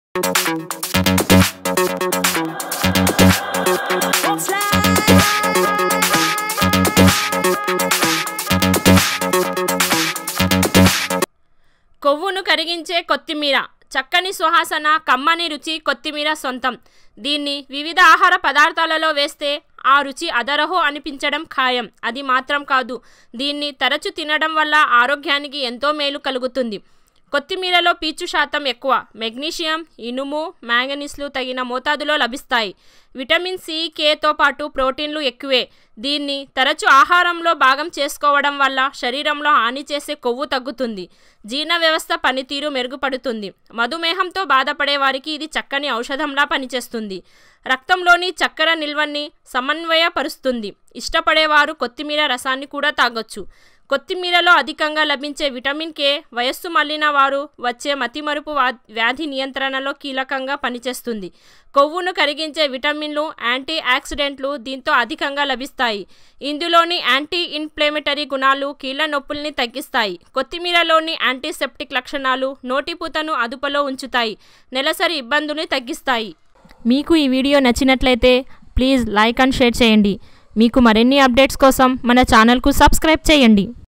కొవ్వును కరిగించే కొత్తిమీర చక్కని సువాసన కమ్మని రుచి కొత్తిమీర సొంతం దీన్ని వివిధ ఆహార పదార్థాలలో వేస్తే ఆ రుచి అదరహో అనిపించడం ఖాయం అది మాత్రం కాదు దీన్ని తరచు తినడం వల్ల ఆరోగ్యానికి ఎంతో మేలు కలుగుతుంది కొత్తిమీరలో పీచు శాతం ఎక్కువ మెగ్నీషియం ఇనుము మ్యాంగనీస్లు తగిన మోతాదులో లభిస్తాయి విటమిన్ సి కేతో పాటు ప్రోటీన్లు ఎక్కువే దీన్ని తరచు ఆహారంలో భాగం చేసుకోవడం వల్ల శరీరంలో హాని చేసే కొవ్వు తగ్గుతుంది జీర్ణ వ్యవస్థ పనితీరు మెరుగుపడుతుంది మధుమేహంతో బాధపడే వారికి ఇది చక్కని ఔషధంలా పనిచేస్తుంది రక్తంలోని చక్కెర నిల్వని సమన్వయపరుస్తుంది ఇష్టపడేవారు కొత్తిమీర రసాన్ని కూడా తాగొచ్చు కొత్తిమీరలో అధికంగా లభించే విటమిన్ కే వయస్సు మళ్ళిన వారు వచ్చే మతిమరుపు వా వ్యాధి నియంత్రణలో కీలకంగా పనిచేస్తుంది కొవ్వును కరిగించే విటమిన్లు యాంటీ ఆక్సిడెంట్లు దీంతో అధికంగా లభిస్తాయి ఇందులోని యాంటీ ఇన్ఫ్లేమేటరీ గుణాలు కీళ్ళ నొప్పుల్ని తగ్గిస్తాయి కొత్తిమీరలోని యాంటీసెప్టిక్ లక్షణాలు నోటిపూతను అదుపులో ఉంచుతాయి నెలసరి ఇబ్బందుల్ని తగ్గిస్తాయి మీకు ఈ వీడియో నచ్చినట్లయితే ప్లీజ్ లైక్ అండ్ షేర్ చేయండి మీకు మరిన్ని అప్డేట్స్ కోసం మన ఛానల్కు సబ్స్క్రైబ్ చేయండి